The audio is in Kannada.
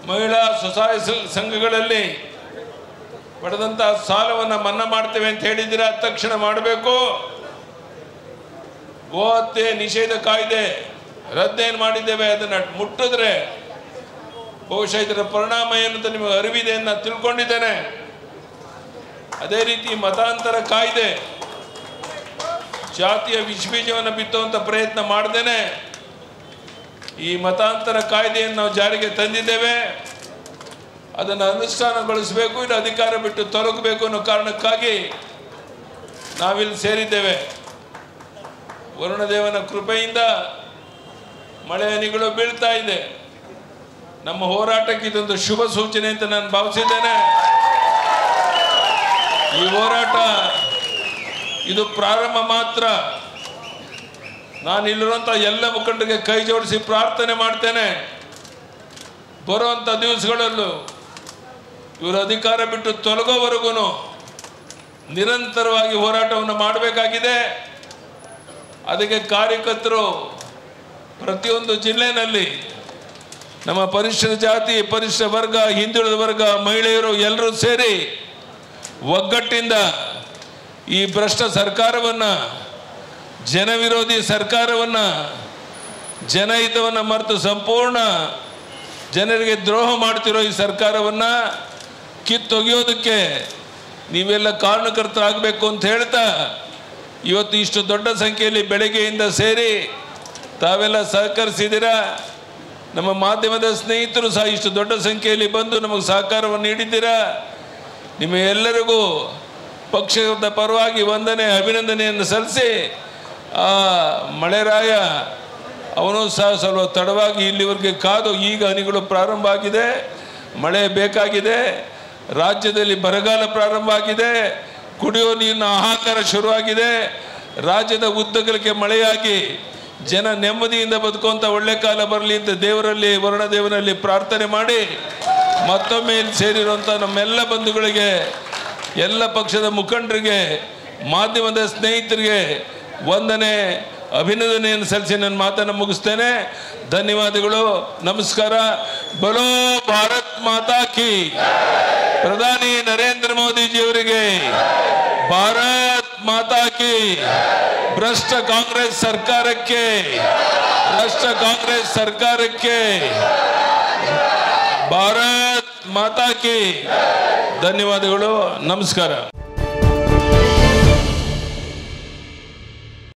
ಮಹಿಳಾ ಸ್ವಸಹಾಯ ಸ- ಸಂಘಗಳಲ್ಲಿ ಪಡೆದಂಥ ಸಾಲವನ್ನು ಮನ್ನಾ ಮಾಡ್ತೇವೆ ಅಂತ ಹೇಳಿದ್ದೀರಾ ತಕ್ಷಣ ಮಾಡಬೇಕು ಗೋಹತ್ಯೆ ನಿಷೇಧ ಕಾಯ್ದೆ ರದ್ದೇನು ಮಾಡಿದ್ದೇವೆ ಅದನ್ನು ಮುಟ್ಟಿದ್ರೆ ಬಹುಶಃ ಇದರ ಪರಿಣಾಮ ಏನು ಅಂತ ನಿಮಗೆ ಅರಿವಿದೆ ಅಂತ ನಾನು ತಿಳ್ಕೊಂಡಿದ್ದೇನೆ ಅದೇ ರೀತಿ ಮತಾಂತರ ಕಾಯ್ದೆ ಜಾತಿಯ ವಿಷಬೀಜವನ್ನು ಬಿತ್ತುವಂಥ ಪ್ರಯತ್ನ ಮಾಡ್ದೇನೆ ಈ ಮತಾಂತರ ಕಾಯ್ದೆಯನ್ನು ನಾವು ಜಾರಿಗೆ ತಂದಿದ್ದೇವೆ ಅದನ್ನು ಅನುಷ್ಠಾನಗೊಳಿಸಬೇಕು ಇದು ಅಧಿಕಾರ ಬಿಟ್ಟು ತೊಲಗಬೇಕು ಅನ್ನೋ ಕಾರಣಕ್ಕಾಗಿ ನಾವಿಲ್ಲಿ ಸೇರಿದ್ದೇವೆ ವರುಣದೇವನ ಕೃಪೆಯಿಂದ ಮಳೆ ಹನಿಗಳು ಬೀಳ್ತಾ ಇದೆ ನಮ್ಮ ಹೋರಾಟಕ್ಕೆ ಇದೊಂದು ಶುಭ ಸೂಚನೆ ಅಂತ ನಾನು ಭಾವಿಸಿದ್ದೇನೆ ಈ ಹೋರಾಟ ಇದು ಪ್ರಾರಂಭ ಮಾತ್ರ ನಾನು ಇಲ್ಲಿರುವಂಥ ಎಲ್ಲ ಮುಖಂಡರಿಗೆ ಕೈ ಜೋಡಿಸಿ ಪ್ರಾರ್ಥನೆ ಮಾಡ್ತೇನೆ ಬರುವಂಥ ದಿವಸಗಳಲ್ಲೂ ಇವರು ಅಧಿಕಾರ ಬಿಟ್ಟು ತೊಲಗೋವರೆಗೂ ನಿರಂತರವಾಗಿ ಹೋರಾಟವನ್ನು ಮಾಡಬೇಕಾಗಿದೆ ಅದಕ್ಕೆ ಕಾರ್ಯಕರ್ತರು ಪ್ರತಿಯೊಂದು ಜಿಲ್ಲೆಯಲ್ಲಿ ನಮ್ಮ ಪರಿಶಿಷ್ಟ ಜಾತಿ ಪರಿಶಿಷ್ಟ ವರ್ಗ ಹಿಂದುಳಿದ ವರ್ಗ ಮಹಿಳೆಯರು ಎಲ್ಲರೂ ಸೇರಿ ಒಗ್ಗಟ್ಟಿಂದ ಈ ಭ್ರಷ್ಟ ಸರ್ಕಾರವನ್ನು ಜನವಿರೋಧಿ ಸರ್ಕಾರವನ್ನು ಜನಹಿತವನ್ನು ಮರೆತು ಸಂಪೂರ್ಣ ಜನರಿಗೆ ದ್ರೋಹ ಮಾಡ್ತಿರೋ ಈ ಸರ್ಕಾರವನ್ನು ಕಿತ್ತೊಗೆಯೋದಕ್ಕೆ ನೀವೆಲ್ಲ ಕಾರಣಕರ್ತರಾಗಬೇಕು ಅಂತ ಹೇಳ್ತಾ ಇವತ್ತು ಇಷ್ಟು ದೊಡ್ಡ ಸಂಖ್ಯೆಯಲ್ಲಿ ಬೆಳಗ್ಗೆಯಿಂದ ಸೇರಿ ತಾವೆಲ್ಲ ಸಹಕರಿಸಿದ್ದೀರಾ ನಮ್ಮ ಮಾಧ್ಯಮದ ಸ್ನೇಹಿತರು ಸಹ ಇಷ್ಟು ದೊಡ್ಡ ಸಂಖ್ಯೆಯಲ್ಲಿ ಬಂದು ನಮಗೆ ಸಹಕಾರವನ್ನು ನೀಡಿದ್ದೀರಾ ನಿಮ್ಮ ಎಲ್ಲರಿಗೂ ಪಕ್ಷದ ಪರವಾಗಿ ವಂದನೆ ಅಭಿನಂದನೆಯನ್ನು ಸಲ್ಲಿಸಿ ಆ ಮಳೆರಾಯ ಅವನು ಸಹ ಸ್ವಲ್ಪ ತಡವಾಗಿ ಇಲ್ಲಿವರೆಗೆ ಕಾದು ಈಗ ಹನಿಗಳು ಪ್ರಾರಂಭ ಆಗಿದೆ ಮಳೆ ಬೇಕಾಗಿದೆ ರಾಜ್ಯದಲ್ಲಿ ಬರಗಾಲ ಪ್ರಾರಂಭ ಆಗಿದೆ ಕುಡಿಯೋ ನೀರಿನ ಹಾಹಾಕಾರ ಶುರುವಾಗಿದೆ ರಾಜ್ಯದ ಉದ್ದಗಲಿಕ್ಕೆ ಮಳೆಯಾಗಿ ಜನ ನೆಮ್ಮದಿಯಿಂದ ಬದುಕುವಂಥ ಒಳ್ಳೆ ಕಾಲ ಬರಲಿ ಅಂತ ದೇವರಲ್ಲಿ ವರುಣದೇವನಲ್ಲಿ ಪ್ರಾರ್ಥನೆ ಮಾಡಿ ಮತ್ತೊಮ್ಮೆ ಇಲ್ಲಿ ಸೇರಿರುವಂಥ ನಮ್ಮೆಲ್ಲ ಬಂಧುಗಳಿಗೆ ಎಲ್ಲ ಪಕ್ಷದ ಮುಖಂಡರಿಗೆ ಮಾಧ್ಯಮದ ಸ್ನೇಹಿತರಿಗೆ ವಂದನೆ ಅಭಿನಂದನೆಯನ್ನು ಸಲ್ಲಿಸಿ ನನ್ನ ಮಾತನ್ನು ಮುಗಿಸ್ತೇನೆ ಧನ್ಯವಾದಗಳು ನಮಸ್ಕಾರ ಬಲೋ ಭಾರತ್ ಮಾತಾ ಕಿ ಪ್ರಧಾನಿ ನರೇಂದ್ರ ಮೋದಿಜಿಯವರಿಗೆ ಭಾರತ್ ಮಾತಾ ಕಿ ಭ್ರಷ್ಟ ಕಾಂಗ್ರೆಸ್ ಸರ್ಕಾರಕ್ಕೆ ಭ್ರಷ್ಟ ಕಾಂಗ್ರೆಸ್ ಸರ್ಕಾರಕ್ಕೆ ಭಾರತ್ ಮಾತಾ ಕಿ ಧನ್ಯವಾದಗಳು ನಮಸ್ಕಾರ